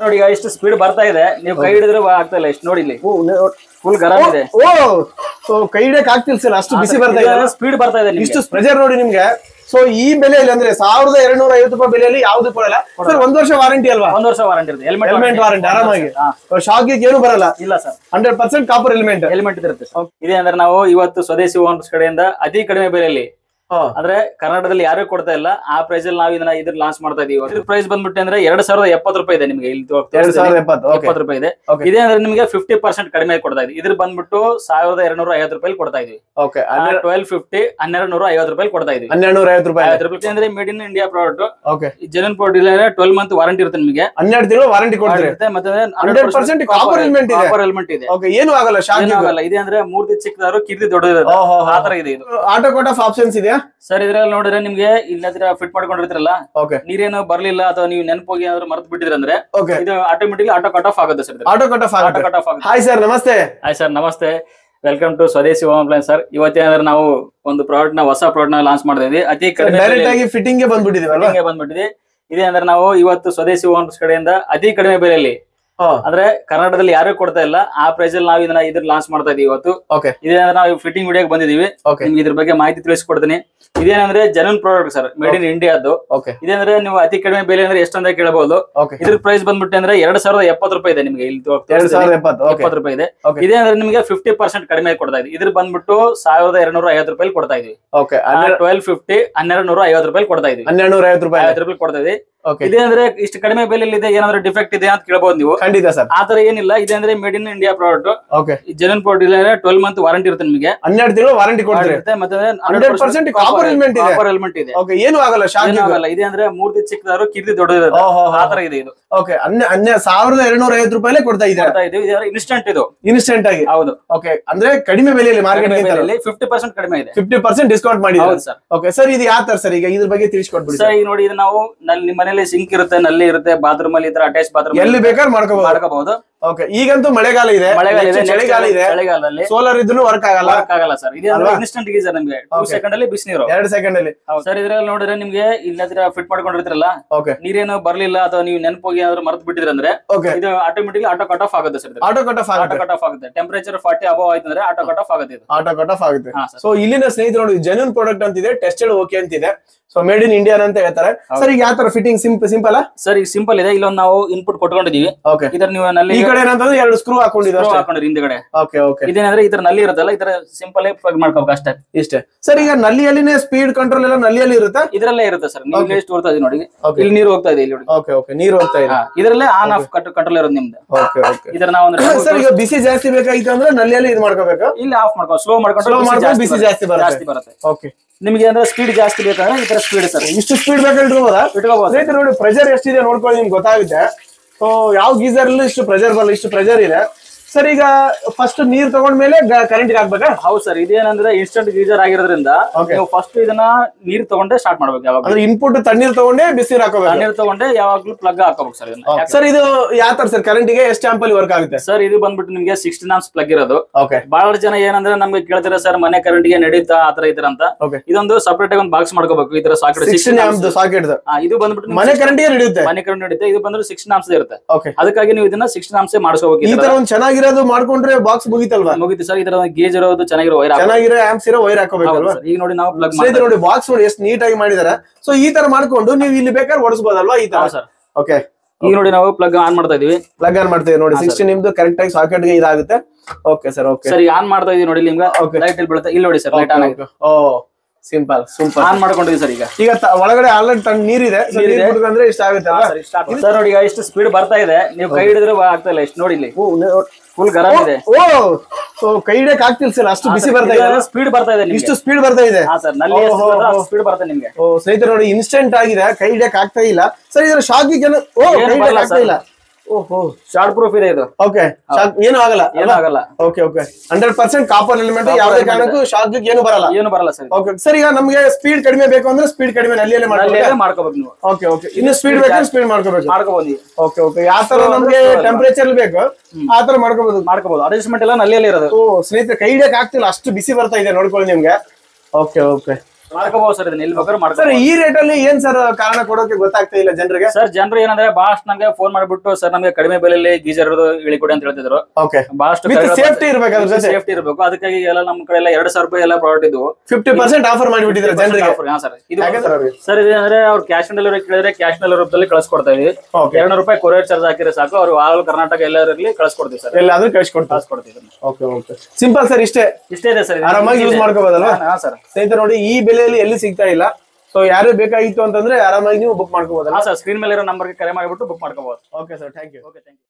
ನೋಡಿ ಈಗ ಇಷ್ಟು ಸ್ಪೀಡ್ ಬರ್ತಾ ಇದೆ ನೀವು ಕೈ ಹಿಡಿದ್ರೆ ಆಗ್ತಾ ಇಲ್ಲ ಇಷ್ಟು ನೋಡಿ ಇಲ್ಲಿ ಫುಲ್ ಗರಂ ಇದೆ ಓ ಸೊ ಕೈ ಹಿಡಿಯಕ್ ಆಗ್ತಿಲ್ಲ ಸರ್ ಅಷ್ಟು ಬಿಸಿ ಬರ್ತಾ ಇದೆ ಸ್ಪೀಡ್ ಬರ್ತಾ ಇದೆ ನಿಮ್ಗೆ. ಇಷ್ಟು ಪ್ರೆಜರ್ ನೋಡಿ ನಿಮ್ಗೆ ಸೊ ಈ ಬೆಲೆಯಲ್ಲಿ ಅಂದ್ರೆ ಸಾವಿರದ ಎರಡ್ ನೂರ ಐವತ್ತು ರೂಪಾಯಿ ಬೆಲೆಯಲ್ಲಿ ಯಾವ್ದು ಕೊಡಲ್ಲ ಸರ್ ಒಂದ್ ವರ್ಷ ವಾರಂಟಿ ಅಲ್ವಾ ಒಂದ್ ವರ್ಷ ವಾರಂಟಿ ಇರುತ್ತೆ ಹೆಲ್ಮೆಟ್ ಹೆಲ್ಮೆಟ್ ವಾರಂಟಿ ಆರಾಮಾಗಿ ಹಾ. ಶಾಕ್ ಏನು ಬರಲ್ಲ ಇಲ್ಲ sir hundred percent copper element helmet ಇರುತ್ತೆ sir. ಇದೆ ಅಂದ್ರೆ ನಾವು ಇವತ್ತು ಸ್ವದೇಶಿ ಓನರ್ಸ್ ಕಡೆಯಿಂದ ಅತಿ ಕಡಿಮೆ ಬೆಲೆಯಲ್ಲಿ ಅಂದ್ರೆ ಕರ್ನಾಟಕದಲ್ಲಿ ಯಾರು ಕೊಡ್ತಾ ಇಲ್ಲ ಆ ಪ್ರೈಸ್ ಅಲ್ಲಿ ನಾವು ಇದನ್ನ ಇದ್ರ ಲಾಂಚ್ ಮಾಡ್ತಾ ಇದೀವಿ ಇದ್ರ ಪ್ರೈಸ್ ಬಂದ್ಬಿಟ್ಟು ಅಂದ್ರೆ ಎರಡ್ ಸಾವಿರದ ಎಪ್ಪತ್ತು ರೂಪಾಯಿ ಇದೆ ನಿಮಗೆ ಇಲ್ಲಿ ತೋರಿಸ್ತೀನಿ. ಎರಡ್ ಸಾವಿರದ ಎಪ್ಪತ್ತು ಓಕೆ ಎಪ್ಪತ್ತು ರೂಪಾಯಿ ಇದೆ Okay. ಇದೇ ಅಂದ್ರೆ ನಿಮಗೆ ಫಿಫ್ಟಿ ಪರ್ಸೆಂಟ್ ಕಡಿಮೆ ಕೊಡ್ತಾ ಇದೆ ಇದ್ರ ಬಂದ್ಬಿಟ್ಟು ಸಾವಿರದ ಎರಡ್ ನೂರ ಐವತ್ತು ರೂಪಾಯಿ ಕೊಡ್ತಾ ಇದೀವಿ ಓಕೆ ಟ್ವೆಲ್ ಫಿಫ್ಟಿ ಹನ್ನೆರಡು ನೂರ ಐವತ್ತು ರೂಪಾಯಿ ಕೊಡ್ತಾ ಇದೀವಿ ಹನ್ನೆರಡು ನೂರ ಐವತ್ತು ರೂಪಾಯಿ ಐವತ್ತು ರೂಪಾಯಿ ಅಂದ್ರೆ made in India product okay genuine product ಇಲ್ಲ ಟ್ವೆಲ್ ಮಂತ್ ವಾರಂಟಿ ಇರುತ್ತೆ ನಿಮಗೆ ಹನ್ನೆರಡು ತಿಂಗಳು ವಾರಂಟಿ ಕೊಡ್ತೀರಿ ಇರುತ್ತೆ ಮತ್ತೆ 100% copper element ಇದೆ. ಕಾಪರ್ ಎಲಿಮೆಂಟ್ ಇದೆ ಓಕೆ ಏನು ಆಗಲ್ಲ ಶಾಕ್ ಏನೂ ಆಗಲ್ಲ ಇದೆ ಅಂದ್ರೆ ಮೂರ್ತಿ ಚಿಕ್ಕದಾದ್ರು ಕಿರ್ದಿ ದೊಡ್ಡದಿರುತ್ತೆ ಓಹೋ ಆ ತರ ಇದೆ ಇದು ಆಟೋ ಕೋಟ್ ಆಫ್ ಆಪ್ಷನ್ಸ್ ಇದೆಯಾ ಸರ್ ಇದ್ರಲ್ಲಿ ನೋಡಿದ್ರೆ ನಿಮ್ಗೆ ಇಲ್ಲ ಫಿಟ್ ಮಾಡ್ಕೊಂಡಿರ್ತೀರಲ್ಲ ಓಕೆ ನೀರೇನು ಬರ್ಲಿಲ್ಲ ಅಥವಾ ನೀವು ನೆನಪೋಗಿ ಏನಾದ್ರು ಮರ್ತು ಬಿಟ್ಟಿದ್ರೆ ಅಂದ್ರೆ ಓಕೆ ಇದು ಆಟೋಮೆಟಿಕ್ ಆಟೋ ಕಟ್ ಆಫ್ ಆಗುತ್ತೆ sir auto cut off auto ಆಗುತ್ತೆ ಕಟ್ ಆಫ್ ಆಗುತ್ತೆ ಹಾಯ್ ಸರ್ ನಮಸ್ತೆ ಹಾಯ್ ಸರ್ ನಮಸ್ತೆ welcome to Swadeshi home appliances sir ಇವತ್ತೇನಾದ್ರೆ ನಾವು ಒಂದು ಪ್ರಾಡಕ್ಟ್ ನ ಹೊಸ ಪ್ರಾಡಕ್ಟ್ ನ ಲಾಂಚ್ ಮಾಡ್ತಾ ಇದ್ವಿ ಅತಿ ಕಡಿಮೆ ಡೈರೆಕ್ಟ್ ಆಗಿ ಫಿಟ್ಟಿಂಗ್ ಗೆ ಬಂದ್ಬಿಟ್ಟಿದೀವಲ್ವಾ ಬೆಲೆಗೆ ಬಂದ್ಬಿಟ್ಟಿದೆ ಇದೇ ಅಂದ್ರೆ ನಾವು ಇವತ್ತು ಸ್ವದೇಶಿ ಓನರ್ಸ್ ಕಡೆಯಿಂದ ಅತಿ ಕಡಿಮೆ ಬೆಲೆಯಲ್ಲಿ ಹಾ ಅಂದ್ರೆ ಕರ್ನಾಟಕದಲ್ಲಿ ಯಾರು ಕೊಡ್ತಾ ಇಲ್ಲ ಆ ಪ್ರೈಸ್ ಅಲ್ಲಿ ನಾವು ಇದನ್ನ ಇದ್ರ ಲಾಂಚ್ ಮಾಡ್ತಾ ಇದೀವಿ ಇವತ್ತು ಓಕೆ ಇದೇ ಅಂದ್ರೆ ನಾವು ಫಿಟ್ಟಿಂಗ್ ವಿಡಿಯೋಗೆ ಬಂದಿದೀವಿ ಓಕೆ ನಿಮ್ಗೆ ಇದ್ರ ಬಗ್ಗೆ ಮಾಹಿತಿ ತಿಳಿಸ್ಕೊಡ್ತೀನಿ ಇದೇನಂದ್ರೆ genuine product sir made in ಇಂಡಿಯಾದ್ದು ಓಕೆ ಇದಂದ್ರೆ ನೀವು ಅತಿ ಕಡಿಮೆ ಬೆಲೆ ಅಂದ್ರೆ ಎಷ್ಟಂತ ಕೇಳಬಹುದು ಓಕೆ ಇದ್ರ ಪ್ರೈಸ್ ಬಂದ್ಬಿಟ್ಟು ಅಂದ್ರೆ ಎರಡ್ ಸಾವಿರದ ಎಪ್ಪತ್ತು ರೂಪಾಯಿ ಇದೆ ನಿಮಗೆ ಇಲ್ಲಿ ಎರಡ್ ತೋರಿಸ್ತೀನಿ. ಸಾವಿರದ ಎಪ್ಪತ್ತು ಓಕೆ ಎಪ್ಪತ್ತು ರೂಪಾಯಿ ಇದೆ Okay. ಇದೇ ಅಂದ್ರೆ ನಿಮಗೆ ಫಿಫ್ಟಿ ಪರ್ಸೆಂಟ್ ಕಡಿಮೆ ಕೊಡ್ತಾ ಇದೆ ಇದ್ರ ಬಂದ್ಬಿಟ್ಟು ಸಾವಿರದ ಎರಡ್ ನೂರ ಐವತ್ತು ರೂಪಾಯಿ ಕೊಡ್ತಾ ಇದೀವಿ ಓಕೆ ಟ್ವೆಲ್ ಫಿಫ್ಟಿ ಹನ್ನೆರಡು ನೂರ ಐವತ್ತು ರೂಪಾಯಿ ಕೊಡ್ತಾ ಇದೀವಿ ಹನ್ನೆರಡು ನೂರ ಐವತ್ತು ರೂಪಾಯಿ ಐವತ್ತು ರೂಪಾಯಿ ಕೊಡ್ತಾ ಇದೀವಿ ಓಕೆ ಇದೇ ಅಂದ್ರೆ ಇಷ್ಟು ಕಡಿಮೆ ಬೆಲೆಯಲ್ಲಿ ಇದೆ ಏನಾದ್ರು ಡಿಫೆಕ್ಟ್ ಇದೆ ಅಂತ ಕೇಳಬಹುದು ನೀವು ಖಂಡಿತ ಸರ್ ಆತರ ಏನಿಲ್ಲ ಇದೆ ಅಂದ್ರೆ made in India product okay genuine product ಇಲ್ಲ ಟ್ವೆಲ್ ಮಂತ್ ವಾರಂಟಿ ಇರುತ್ತೆ ನಿಮಗೆ ಹನ್ನೆರಡು ತಿಂಗಳು ವಾರಂಟಿ ಕೊಡ್ತೀರಿ ಇರುತ್ತೆ ಮತ್ತೆ 100% copper element ಇದೆ. ಕಾಪರ್ ಎಲಿಮೆಂಟ್ ಇದೆ ಓಕೆ ಏನು ಆಗಲ್ಲ ಶಾಕ್ ಏನೂ ಆಗಲ್ಲ ಇದೆ ಅಂದ್ರೆ ಮೂರ್ತಿ ಚಿಕ್ಕದಾದ್ರು ಕಿರ್ದಿ ದೊಡ್ಡದಿರುತ್ತೆ ಓಹೋ ಆ ತರ ಇದೆ ಇದು ಓಕೆ ಹನ್ನೆ ಹನ್ನೆ ಸಾವಿರದ ಎರಡ್ ನೂರ ಐವತ್ತು ರೂಪಾಯಿಲೇ ಕೊಡ್ತಾ ಇದ್ದಾರೆ ಕೊಡ್ತಾ ಇದೀವಿ ಇನ್ಸ್ಟಂಟ್ ಇದು ಇನ್ಸ್ಟೆಂಟ್ ಆಗಿ ಹೌದು ಓಕೆ ಅಂದ್ರೆ ಕಡಿಮೆ ಬೆಲೆಯಲ್ಲಿ ಮಾರ್ಕೆಟ್ ಫಿಫ್ಟಿ ಪರ್ಸೆಂಟ್ ಕಡಿಮೆ ಇದೆ ಫಿಫ್ಟಿ ಪರ್ಸೆಂಟ್ ಡಿಸ್ಕೌಂಟ್ ಮಾಡಿದ್ದಾರೆ ಹೌದು ಸರ್ ಓಕೆ ಸರ್ ಇದು ಯಾವ ತರ ಸರ್ ಈಗ ಇದ್ರ ಬಗ್ಗೆ ತಿಳಿಸ್ಕೊಟ್ಬಿಡಿ ಸರ್ ಈಗ ನೋಡಿ ಇದು ನಾವು ನಲ್ಲಿ ನಿಮ್ಮ ಮನೇಲಿ ಸಿಂಕ್ ಇರುತ್ತೆ ನಲ್ಲಿ ಇರುತ್ತೆ ಬಾತ್ರೂಮ್ ಅಲ್ಲಿ ಈ ತರ ಅಟ್ಯಾಚ್ ಬಾತ್ರೂಮ್ ಎಲ್ಲಿ ಬೇಕಾದ್ರೆ ಮಾಡ್ಕೋಬಹುದು ಮಾಡ್ಕೋಬಹುದು ಓಕೆ ಈಗಂತೂ ಮಳೆಗಾಲ ಇದೆ ಮಳೆಗಾಲ ಇದೆ next ಚಳಿಗಾಲ ಇದೆ ಚಳಿಗಾಲದಲ್ಲಿ ಸೋಲಾರ್ ಇದ್ರೂ ವರ್ಕ್ ಆಗಲ್ಲ ವರ್ಕ್ ಆಗಲ್ಲ ಸರ್ ಇದೆ ಅಲ್ವಾ? ಇನ್ಸ್ಟಂಟ್ ಗೀಸರ್ ನಿಮ್ಗೆ ಟೂ Okay. ಸೆಕೆಂಡ್ ಅಲ್ಲಿ ಬಿಸಿನೀರು ಎರಡು ಸೆಕೆಂಡ್ ಅಲ್ಲಿ ಸರ್ ಇದ್ರಲ್ಲಿ ನೋಡಿದ್ರೆ ನಿಮ್ಗೆ ಇಲ್ಲದ್ರ ಫಿಟ್ ಮಾಡ್ಕೊಂಡಿರ್ತೀರಲ್ಲ ಓಕೆ ನೀರೇನು ಬರ್ಲಿಲ್ಲ ಅಥವಾ ನೀವು ನೆನಪೋಗಿ ಏನಾದ್ರು ಮರ್ತು ಬಿಟ್ಟಿದ್ರೆ ಅಂದ್ರೆ ಓಕೆ ಇದು ಆಟೋಮೆಟಿಕ್ ಆಟೋ ಕಟ್ ಆಫ್ ಆಗುತ್ತೆ sir auto cut off auto ಆಗುತ್ತೆ ಕಟ್ ಆಫ್ ಆಗುತ್ತೆ ಟೆಂಪರೇಚರ್ ಫಾರ್ಟಿ ಅಬವ್ ಆಯ್ತು ಅಂದ್ರೆ ಆಟೋ ಕಟ್ ಆಫ್ ಆಗುತ್ತೆ ಇದು ಆಟೋ ಕಟ್ ಆಫ್ ಆಗುತ್ತೆ ಹಾ ಸರ್ ಸೊ ಇಲ್ಲಿನ ಸ್ನೇಹಿತರು ನೋಡಿ ಜೆನ್ಯೂನ್ ಪ್ರಾಡಕ್ಟ್ ಅಂತಿದೆ ಟೆಸ್ಟೆಡ್ ಓಕೆ ಅಂತಿದೆ ಸೊ ಮೇಡ್ ಇನ್ ಇಂಡಿಯಾ ಅಂತ ಹೇಳ್ತಾರೆ ಸರ್ ಈಗ ಯಾವ ತರ ಫಿಟ್ಟಿಂಗ್ ಸಿಂಪಲ್ ಸಿಂಪಲ್ ಸರ್ ಈಗ ಸಿಂಪಲ್ ಇದೆ ಇಲ್ಲೊಂದು ನಾವು ಇನ್ಪುಟ್ ಕೊಟ್ಕೊಂಡಿದೀವಿ ಓಕೆ ಇದ್ರ ನೀವು ನಲ್ಲಿ ಈ ಕಡೆ ಏನಂತಂದ್ರೆ ಎರಡು ಸ್ಕ್ರೂ ಹಾಕೊಂಡಿದ್ರು ಅಷ್ಟೇ ಹಾಕೊಂಡಿರಿ ಹಿಂದ್ಗಡೆ ಓಕೆ ಓಕೆ ಇದೇನಂದ್ರೆ ಈ ತರ ನಲ್ಲಿ ಇರುತ್ತಲ್ಲ ಈ ತರ ಸಿಂಪಲ್ ಪ್ಲಗ್ ಮಾಡ್ಕೋಬೇಕು ಅಷ್ಟೇ ಇಷ್ಟೇ ಸರ್ ಈಗ ನಲ್ಲಿಯಲ್ಲಿನೇ ಸ್ಪೀಡ್ ಕಂಟ್ರೋಲ್ ಎಲ್ಲ ನಲ್ಲಿಯಲ್ಲಿ ಇರುತ್ತಾ ಇದ್ರಲ್ಲೇ ಇರುತ್ತೆ ಸರ್ ನೀವು Okay. ಎಷ್ಟು ಓಡ್ತಾ ಇದೆ ನೋಡಿ Okay. ಇಲ್ಲಿ ನೀರು ಹೋಗ್ತಾ ಇದೆ ಇಲ್ಲಿ ನೋಡಿ ಓಕೆ ಓಕೆ ನೀರು ಹೋಗ್ತಾ ಇದೆ ಹಾ, ಇದ್ರಲ್ಲೇ ಆನ್ ಆಫ್ ಕಂಟ್ರೋಲ್ ಇರೋದು ನಿಮ್ದು ಓಕೆ ಓಕೆ ಇದ್ರ ನಾವು ಒಂದು ಸರ್ ಈಗ ಬಿಸಿ ಜಾಸ್ತಿ ಬೇಕಾಗಿತ್ತು ಅಂದ್ರೆ ನಲ್ಲಿಯಲ್ಲಿ ಇದು ಮಾಡ್ಕೋಬೇಕು ಇಲ್ಲಿ ಆಫ್ ಮಾಡ್ಕೋ ಸ್ಲೋ ಮಾಡ್ಕೊಂಡು Slow ಬಿಸಿ ಮಾಡ್ಕೊಂಡು ಬಿಸಿ ಜಾಸ್ತಿ ಬರುತ್ತೆ. ಜಾಸ್ತಿ ಬರುತ್ತೆ ಓಕೆ ನಿಮಗೆ ಅಂದ್ರೆ ಸ್ಪೀಡ್ ಜಾಸ್ತಿ ಬೇಕಂದ್ರೆ ಈ ತರ ಸ್ಪೀಡ್ ಸರ್ ಇಷ್ಟು ಸ್ಪೀಡ್ ಬೇಕಾದ್ರೆ ಇಟ್ಕೋಬೋದಾ ಇಟ್ಕೋಬಹುದು ಸ್ನೇಹಿತರೆ ನೋಡಿ ಪ್ರೆಷರ್ ಎಷ್ಟಿದೆ ನೋಡ್ಕೊಳ್ಳಿ ನಿಮ್ಗೆ ಗೊತ್ತಾಗುತ್ತೆ ಸೊ ಯಾವ ಗೀಸರ್ ಅಲ್ಲೂ ಇಷ್ಟು ಪ್ರೆಷರ್ ಬರಲ್ಲ ಇಷ್ಟು ಪ್ರೆಷರ್ ಇದೆ ಸರ್ ಈಗ ಫಸ್ಟ್ ನೀರ್ ತಗೊಂಡ್ಮೇಲೆ ಕರೆಂಟ್ ಹಾಕ್ಬೇಕಾ ಹೌದು ಸರ್ ಇದೇನಂದ್ರೆ ಇನ್ಸ್ಟಂಟ್ ಗೀಜರ್ ಆಗಿರೋದ್ರಿಂದ Okay. ನೀವು ಫಸ್ಟ್ ಇದನ್ನ ನೀರ್ ತಗೊಂಡೆ ಸ್ಟಾರ್ಟ್ ಮಾಡ್ಬೇಕು ಯಾವಾಗ ಅಂದ್ರೆ ಇನ್ಪುಟ್ ತಣ್ಣೀರ್ ತಗೊಂಡೇ ಬಿಸಿ ಹಾಕೋಬೇಕು ನೀರ್ ತಗೊಂಡೆ ಯಾವಾಗ್ಲೂ ಪ್ಲಗ್ ಹಾಕೋಬೇಕು ಸರ್ ಇದನ್ನ ಸರ್ ಇದು ಯಾವ ತರ ಸರ್ ಕರೆಂಟಿಗೆ ಎಷ್ಟು ಆಂಪಲ್ ವರ್ಕ್ ಆಗುತ್ತೆ ಸರ್ ಇದು ಬಂದ್ಬಿಟ್ಟು ನಿಮ್ಗೆ ಸಿಕ್ಸ್ಟೀನ್ ಆಮ್ಸ್ ಪ್ಲಗ್ ಇರೋದು ಓಕೆ ಬಹಳ ಜನ ಏನಂದ್ರೆ ನಮ್ಗೆ ಕೇಳ್ತಾರೆ ಸರ್ ಮನೆ ಕರೆಂಟ್ ಗೆ ನಡೀತಾ ಆತರ ಇದ್ರ ಅಂತ Okay. ಇದೊಂದು ಸಪರೇಟ್ ಆಗಿ ಒಂದು ಬಾಕ್ಸ್ ಮಾಡ್ಕೋಬೇಕು ಈ ತರ ಸಾಕೆಟ್ ಸಿಕ್ಸ್ಟೀನ್ ಆಮ್ಸ್ ಸಾಕೆಟ್ ಇದು ಬಂದ್ಬಿಟ್ಟು ನಿಮ್ಗೆ ಮನೆ ಕರೆಂಟಿಗೆ ನಡೆಯುತ್ತೆ ಮನೆ ಕರೆಂಟ್ ನಡೀತೆ ಇದು ಬಂದ್ರೆ ಸಿಕ್ಸ್ಟೀನ್ ಆಮ್ಸ್ ಇರುತ್ತೆ ಓಕೆ ಅದಕ್ಕಾಗಿ ನೀವು ಇದನ್ನ ಸಿಕ್ಸ್ಟೀನ್ ಆಮ್ಸ್ ಮಾಡಿಸ್ಕೋಬೇಕು ಈ ತರ ಒಂದ್ ಚೆನ್ನಾಗಿರೋದು ಮಾಡ್ಕೊಂಡ್ರೆ ಬಾಕ್ಸ್ ಮುಗಿತಲ್ವಾ ಮುಗಿತು ಸರ್ ಇದರ ಗೇಜ್ ಇರೋದು ಚೆನ್ನಾಗಿರೋ ವೈರ್ ಚೆನ್ನಾಗಿರೋ ಆಮ್ಸ್ ಇರೋ ವೈರ್ ಹಾಕೋಬೇಕಲ್ವಾ ಈಗ ನೋಡಿ ನಾವು ಪ್ಲಗ್ ಸ್ನೇಹಿತರೆ ನೋಡಿ ಬಾಕ್ಸ್ ನೋಡಿ ಎಷ್ಟು ನೀಟಾಗಿ ಮಾಡಿದಾರೆ ಸೊ ಈ ತರ ಮಾಡ್ಕೊಂಡು ನೀವು ಇಲ್ಲಿ ಬೇಕಾದ್ರೆ ಓಡಿಸಬಹುದಲ್ವಾ ಈ ತರ ಸರ್ ಓಕೆ ಈಗ ನೋಡಿ ನಾವು ಪ್ಲಗ್ ಆನ್ ಮಾಡ್ತಾ ಇದೀವಿ ಪ್ಲಗ್ ಆನ್ ಮಾಡ್ತೀವಿ ನೋಡಿ ಸಿಕ್ಸ್ಟಿ ನಿಮ್ದು ಕರೆಕ್ಟ್ ಆಗಿ ಸಾಕೆಟ್ ಗೆ ಇದಾಗುತ್ತೆ ಓಕೆ ಸರ್ ಓಕೆ ಸರ್ ಈಗ ಆನ್ ಮಾಡ್ತಾ ಇದೀವಿ ನೋಡಿ ನಿಮ್ಗೆ Okay. ಲೈಟ್ ಇಲ್ಲಿ ಬೀಳುತ್ತೆ ಇಲ್ಲಿ ನೋಡಿ ಸರ್ ಲೈಟ್ ಆನ್ ಆಗಿದೆ ಓ ಸಿಂಪಲ್ ಸೂಪರ್ ಆನ್ ಮಾಡ್ಕೊಂಡಿದ್ದೀವಿ ಸರ್ ಈಗ ಈಗ ತ- ಒಳಗಡೆ ಆಲ್ರೆಡಿ ತಣ್ಣ ನೀರಿದೆ ಸೊ ನೀರ್ ನೀರಿದೆ. ಕುಡ್ಕೊಂಡ್ರೆ ಇಷ್ಟ ಆಗುತ್ತೆ ಅಲ್ವಾ ಸರ್ ನೋಡಿ ಈಗ ಇಷ್ಟು ಸ್ಪೀಡ್ ಬರ್ತಾ ಇದೆ ನೀವು ಕೈ ಹಿಡಿದ್ರೆ ಆಗ್ತಾ ಇಲ್ಲ ಇಷ್ಟು ನೋಡಿ ಇಲ್ಲಿ ಫುಲ್ ಗರಂ ಇದೆ ಓ ಸೊ ಕೈ ಹಿಡಿಯಕ್ ಆಗ್ತಿಲ್ಲ ಸರ್ ಅಷ್ಟು ಬಿಸಿ ಬರ್ತಾ ಇದೆ ಸ್ಪೀಡ್ ಬರ್ತಾ ಇದೆ ನಿಮ್ಗೆ ಇಷ್ಟು ಸ್ಪೀಡ್ ಬರ್ತಾ ಇದೆ ಹಾ ಸರ್ ನಲ್ಲಿ ಓಹೋ, ಓಹೋ. ಸ್ಪೀಡ್ ಬರುತ್ತೆ ನಿಮ್ಗೆ ಓ ಸ್ನೇಹಿತರೆ ನೋಡಿ ಇನ್ಸ್ಟೆಂಟ್ ಆಗಿದೆ ಕೈ ಹಿಡಿಯಕ್ ಆಗ್ತಾ ಇಲ್ಲ ಸರ್ ಇದರ ಶಾಕ್ ಏನು ಓ ಏನು ಕೈ ಹಿಡಿಯಕ್ ಬರಲ್ಲ ಆಗ್ತಾ sir. ಇಲ್ಲ ಓಹೋ ಶಾರ್ಟ್ ಪ್ರೂಫ್ ಇದೆ ಇದು ಓಕೆ ಶಾಕ್ ಏನು ಆಗಲ್ಲ ಏನೂ ಆಗಲ್ಲ okay okay hundred percent copper element ಯಾವುದೇ element. ಕಾರಣಕ್ಕೂ ಶಾಕ್ ಏನು ಬರಲ್ಲ ಏನು ಬರಲ್ಲ ಸರ್ ಓಕೆ ಸರ್ ಈಗ ನಮ್ಗೆ ಸ್ಪೀಡ್ ಕಡಿಮೆ ಬೇಕು ಅಂದ್ರೆ ಸ್ಪೀಡ್ ಕಡಿಮೆ ನಲ್ಲಿಯಲ್ಲೇ ನಲ್ಲಿ ಮಾಡ್ಕೊಳ್ಳಿ ಮಾಡ್ಕೋಬೇಕು ನೀವು ಓಕೆ ಓಕೆ ಇನ್ನು ಸ್ಪೀಡ್ ಬೇಕಾದ್ರೆ ಸ್ಪೀಡ್ ಮಾಡ್ಕೋಬೇಕು ಮಾಡ್ಕೋಬಹುದು ನೀವು ಓಕೆ ಓಕೆ ಯಾವ ತರ ನಮ್ಗೆ ಟೆಂಪರೇಚರ್ ಬೇಕು ಆ ತರ ಮಾಡ್ಕೋಬಹುದು ಮಾಡ್ಕೋಬಹುದು ಅಡ್ಜಸ್ಟ್ಮೆಂಟ್ ಎಲ್ಲ ನಲ್ಲಿಯಲ್ಲಿ ಇರೋದು ಓ ಸ್ನೇಹಿತರೆ ಕೈ ಹಿಡಿಯಕ್ ಆಗ್ತಿಲ್ಲ ಅಷ್ಟು ಬಿಸಿ ಬರ್ತಾ ಇದೆ ನೋಡ್ಕೊಳ್ಳಿ ನಿಮ್ಗೆ ಓಕೆ ಓಕೆ ಮಾಡ್ಕೋಬಹುದು ಸರ್ ಇದನ್ನ ಎಲ್ಲಿ ಬೇಕಾದ್ರೂ ಸರ್ ಮಾಡ್ತಾರೆ ಈ ರೇಟ್ ಅಲ್ಲಿ ಏನ್ ಸರ್ ಕಾರಣ ಕೊಡೋಕೆ ಗೊತ್ತಾಗ್ತಾ ಇಲ್ಲ ಜನರಿಗೆ ಸರ್ ಜನರು ಏನಂದ್ರೆ ಬಹಳಷ್ಟು ನಮ್ಗೆ ಫೋನ್ ಮಾಡ್ಬಿಟ್ಟು ಸರ್ ನಮ್ಗೆ ಕಡಿಮೆ ಬೆಲೆಯಲ್ಲಿ ಗೀಜರ್ ಹೇಳಿಕೊಡಿ ಅಂತ ಹೇಳ್ತಿದ್ರು ಓಕೆ ಬಹಳಷ್ಟು ವಿತ್ ಸೇಫ್ಟಿ ಇರ್ಬೇಕಾದ್ರೆ ಜೊತೆ ಸೇಫ್ಟಿ ಇರಬೇಕು ಅದಕ್ಕಾಗಿ ಎಲ್ಲ ನಮ್ಮ ಕಡೆ ಎಲ್ಲ ಎರಡ್ ಸಾವಿರ ರೂಪಾಯಿ ಎಲ್ಲ ಪ್ರಾಡಕ್ಟ್ ಇದ್ವು ಫಿಫ್ಟಿ ಪರ್ಸೆಂಟ್ ಆಫರ್ ಮಾಡಿಬಿಟ್ಟಿದ್ರೆ ಜನರಿಗೆ ಹಾ ಸರ್ ಇದು ಯಾಕೆ ಸರ್ ಅವ್ರಿಗೆ ಸರ್ ಇದು ಅಂದ್ರೆ ಅವ್ರು ಕ್ಯಾಶ್ ಆನ್ ಡೆಲಿವರಿ ಕೇಳಿದ್ರೆ ಕ್ಯಾಶ್ ಆನ್ ಡೆಲಿವರಿ ಕಳಿಸ್ಕೊಡ್ತಾ ಇದೀವಿ ಓಕೆ ಎರಡ್ನೂರು ರೂಪಾಯಿ ಕೊರಿಯರ್ ಚಾರ್ಜ್ ಹಾಕಿದ್ರೆ ಸಾಕು ಅವ್ರು ಆಲ್ ಕರ್ನಾಟಕ ಎಲ್ಲರಲ್ಲಿ ಕಳಿಸ್ಕೊಡ್ತೀವಿ ಸರ್ ಎಲ್ಲಾದ್ರೂ ಕಳ್ಸಿಕೊಡ್ತಾರೆ ಕಳಿಸ್ಕೊಡ್ತೀವಿ ಓಕೆ ಓಕೆ ಸಿಂಪಲ್ ಸರ್ ಇಷ್ಟೇ ಇಷ್ಟೇ ಇದೆ ಸರ್ ಆರಾಮಾಗಿ ಯೂಸ್ ಮಾಡ್ಕೋಬೋದಲ್ವಾ ಹಾ ಸರ್ ಸ್ನೇಹಿತರೆ ನೋಡಿ ಈ ಬೆಲೆಯಲ್ಲಿ ಎಲ್ಲಿ ಸಿಗ್ತಾ ಇಲ್ಲ ಸೊ ಯಾರು ಬೇಕಾಗಿತ್ತು ಅಂತಂದ್ರೆ ಆರಾಮಾಗಿ ನೀವು ಬುಕ್ ಮಾಡ್ಕೋಬೋದಲ್ಲ ಹಾ ಸರ್ ಸ್ಕ್ರೀನ್ ಮೇಲೆ ಇರೋ ನಂಬರ್ಗೆ ಕರೆ ಮಾಡಿಬಿಟ್ಟು ಬುಕ್ ಮಾಡ್ಕೋಬಹುದು okay sir thank you okay thank you